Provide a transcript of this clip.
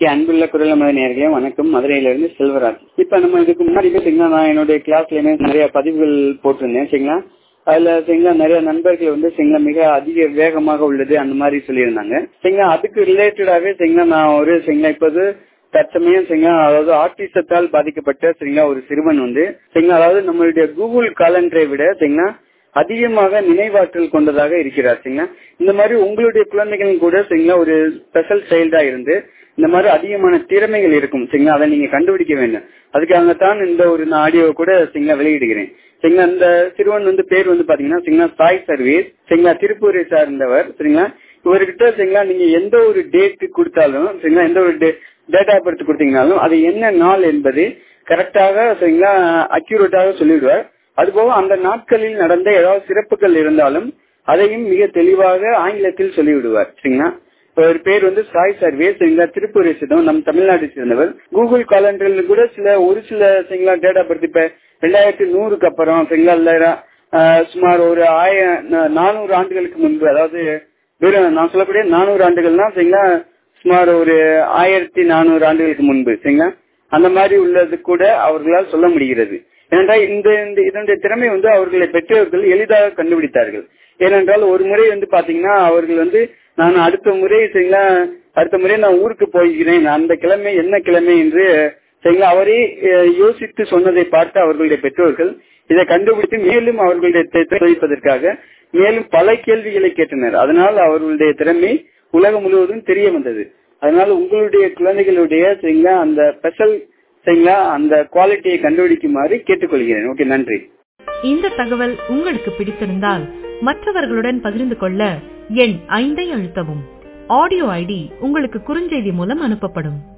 okay அன்புள்ள குரலமத நேர்களே வணக்கம் மதுரையிலிருந்து செல்வராஜ் இப்ப நம்ம இதுக்கு முன்னாடி சரிங்களா நான் என்னுடைய கிளாஸ்லயுமே நிறைய பதிவுகள் போட்டிருந்தேன் சரிங்களா அதுல சரிங்களா நிறைய நண்பர்கள் வந்து சரிங்களா மிக அதிக வேகமாக உள்ளது அந்த மாதிரி சொல்லியிருந்தாங்க சரிங்களா அதுக்கு ரிலேட்டடாவே சரிங்களா நான் ஒரு சரிங்களா இப்போது தற்சமயம் சரிங்களா அதாவது ஆர்டிசத்தால் பாதிக்கப்பட்ட சரிங்களா ஒரு சிறுவன் வந்து சரிங்களா அதாவது நம்மளுடைய கூகுள் காலண்டரை விட சரிங்களா அதிகமாக நினைவாற்றல் கொண்டதாக இருக்கிறார் சரிங்களா இந்த மாதிரி உங்களுடைய குழந்தைகளும் கூட சரிங்களா ஒரு ஸ்பெஷல் சைல்டா இருந்து இந்த மாதிரி அதிகமான திறமைகள் இருக்கும் சரிங்களா அதை நீங்க கண்டுபிடிக்க வேண்டும் அதுக்காகத்தான் இந்த ஒரு ஆடியோ கூட சரிங்களா வெளியிடுகிறேன் சரிங்களா இந்த சிறுவன் வந்து பேர் வந்து பாத்தீங்கன்னா சரிங்களா சாய் சர்வீஸ் சரிங்களா திருப்பூரை சார்ந்தவர் சரிங்களா இவர்கிட்ட சரிங்களா நீங்க எந்த ஒரு டேட் கொடுத்தாலும் சரிங்களா எந்த ஒரு டேட்டா பர்த் கொடுத்தீங்கனாலும் அது என்ன நாள் என்பது கரெக்டாக சரிங்களா அக்யூரேட்டாக சொல்லிவிடுவார் அதுபோக அந்த நாட்களில் நடந்த ஏதாவது சிறப்புகள் இருந்தாலும் அதையும் மிக தெளிவாக ஆங்கிலத்தில் சொல்லிவிடுவார் சரிங்களா ஒரு பேர் வந்து சாய் சர்வேஸ் சரிங்களா திருப்பூரை சேர்ந்தவர் நம் தமிழ்நாட்டை சேர்ந்தவர் கூகுள் காலண்டரில் கூட சில ஒரு சில சரிங்களா டேட்டா பத்தி இப்ப ரெண்டாயிரத்தி நூறுக்கு அப்புறம் சரிங்களா சுமார் ஒரு ஆய நானூறு ஆண்டுகளுக்கு முன்பு அதாவது வெறும் நான் சொல்லக்கூடிய நானூறு ஆண்டுகள்னா சரிங்களா சுமார் ஒரு ஆயிரத்தி நானூறு ஆண்டுகளுக்கு முன்பு சரிங்களா அந்த மாதிரி உள்ளது கூட அவர்களால் சொல்ல முடிகிறது ஏனென்றால் இந்த இதனுடைய திறமை வந்து அவர்களை பெற்றோர்கள் எளிதாக கண்டுபிடித்தார்கள் ஏனென்றால் ஒரு முறை வந்து பாத்தீங்கன்னா அவர்கள் வந்து நான் அடுத்த முறை சரிங்களா அடுத்த முறை நான் ஊருக்கு போகிறேன் அந்த கிழமை என்ன கிழமை என்று சரிங்களா அவரே யோசித்து சொன்னதை பார்த்து அவர்களுடைய பெற்றோர்கள் இதை கண்டுபிடித்து மேலும் அவர்களுடைய தெரிவிப்பதற்காக மேலும் பல கேள்விகளை கேட்டனர் அதனால் அவர்களுடைய திறமை உலகம் முழுவதும் தெரிய வந்தது அதனால உங்களுடைய குழந்தைகளுடைய சரிங்களா அந்த ஸ்பெஷல் சரிங்களா அந்த குவாலிட்டியை கண்டுபிடிக்குமாறு கேட்டுக்கொள்கிறேன் ஓகே நன்றி இந்த தகவல் உங்களுக்கு பிடித்திருந்தால் மற்றவர்களுடன் பகிர்ந்து கொள்ள எண் ஐந்தை அழுத்தவும் ஆடியோ ஐடி உங்களுக்கு குறுஞ்செய்தி மூலம் அனுப்பப்படும்